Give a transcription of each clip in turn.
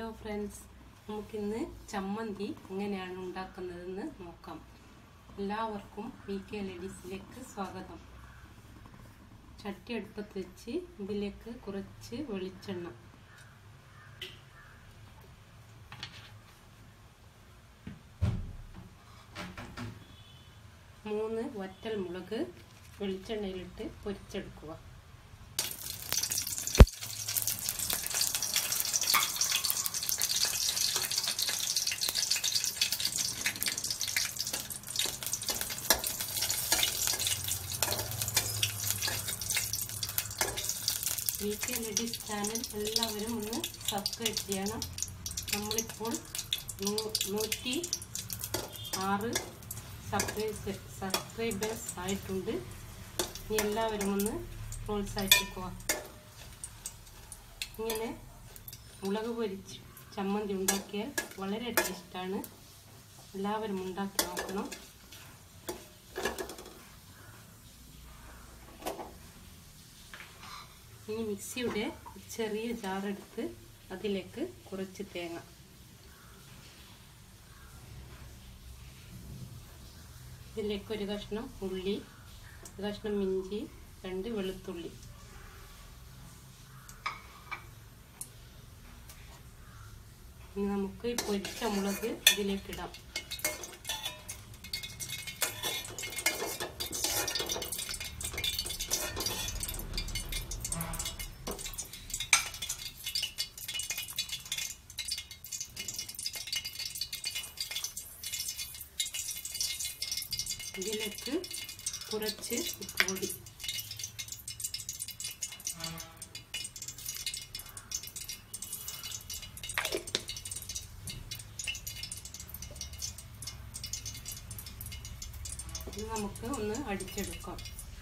hello friends നമുക്കിന്ന് ചമ്മന്തി എങ്ങനെയാണ് ഉണ്ടാക്കുന്നതെന്ന് നോക്കാം എല്ലാവർക്കും വി കെ ലേഡീസിലേക്ക് സ്വാഗതം ചട്ടി അടുപ്പത്ത് വെച്ച് ഇതിലേക്ക് കുറച്ച് വെളിച്ചെണ്ണ മൂന്ന് വറ്റൽ മുളക് വെളിച്ചെണ്ണയിലിട്ട് പൊരിച്ചെടുക്കുക വി കെ ലേഡീസ് ചാനൽ എല്ലാവരും ഒന്ന് സബ്സ്ക്രൈബ് ചെയ്യണം നമ്മളിപ്പോൾ നൂ- നൂറ്റി ആറ് സബ്സ്ക്രൈബ് സബ്സ്ക്രൈബേഴ്സ് ആയിട്ടുണ്ട് ഇനി എല്ലാവരും ഒന്ന് പ്രോത്സാഹിപ്പിക്കുക ഇങ്ങനെ മുളക് പൊരിച്ച് ചമ്മന്തി ഉണ്ടാക്കിയാൽ വളരെ ടേസ്റ്റാണ് എല്ലാവരും ഉണ്ടാക്കി നോക്കണം ഇനി മിക്സിയുടെ ചെറിയ ജാറെടുത്ത് അതിലേക്ക് കുറച്ച് തേങ്ങ ഇതിലേക്ക് ഒരു കഷ്ണം ഉള്ളി ഒരു കഷ്ണം ഇഞ്ചി രണ്ട് വെളുത്തുള്ളി ഇനി നമുക്ക് ഈ പൊരിച്ച മുളക് ഇതിലേക്ക് ഇടാം ഇതിലേക്ക് കുറച്ച് ഉപ്പ് പൊടി ഇത് നമുക്ക് ഒന്ന് അടിച്ചെടുക്കാം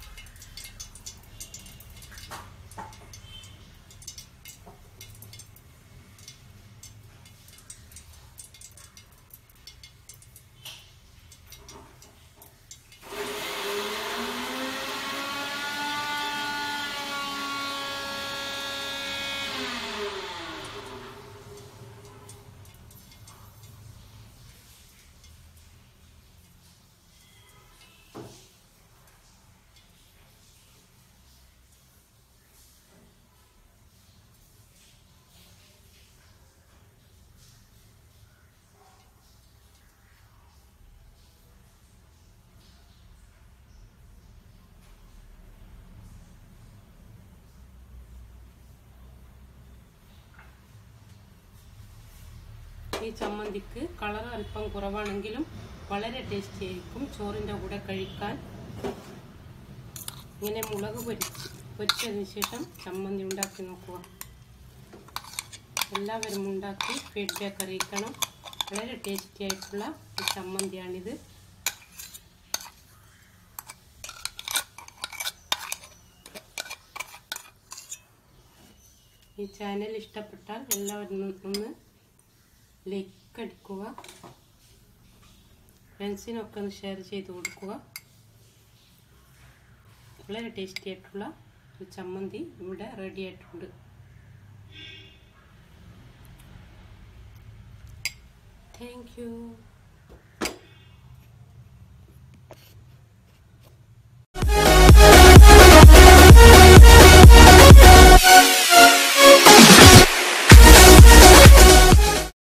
ഈ ചമ്മന്തിക്ക് കളർ അല്പം കുറവാണെങ്കിലും വളരെ ടേസ്റ്റി ആയിരിക്കും ചോറിൻ്റെ കൂടെ കഴിക്കാൻ ഇങ്ങനെ മുളക് പൊരിച്ച് പൊരിച്ചതിന് ശേഷം ചമ്മന്തി ഉണ്ടാക്കി നോക്കുക എല്ലാവരും ഉണ്ടാക്കി ഫീഡ്ബാക്ക് അറിയിക്കണം വളരെ ടേസ്റ്റി ആയിട്ടുള്ള ഒരു ചമ്മന്തിയാണിത് ഈ ചാനൽ ഇഷ്ടപ്പെട്ടാൽ എല്ലാവരും ഒന്ന് ലൈക്ക് അടിക്കുക ഫ്രണ്ട്സിനൊക്കെ ഒന്ന് ഷെയർ ചെയ്ത് കൊടുക്കുക വളരെ ടേസ്റ്റി ആയിട്ടുള്ള ഒരു ചമ്മന്തി ഇവിടെ റെഡി ആയിട്ടുണ്ട് താങ്ക് യു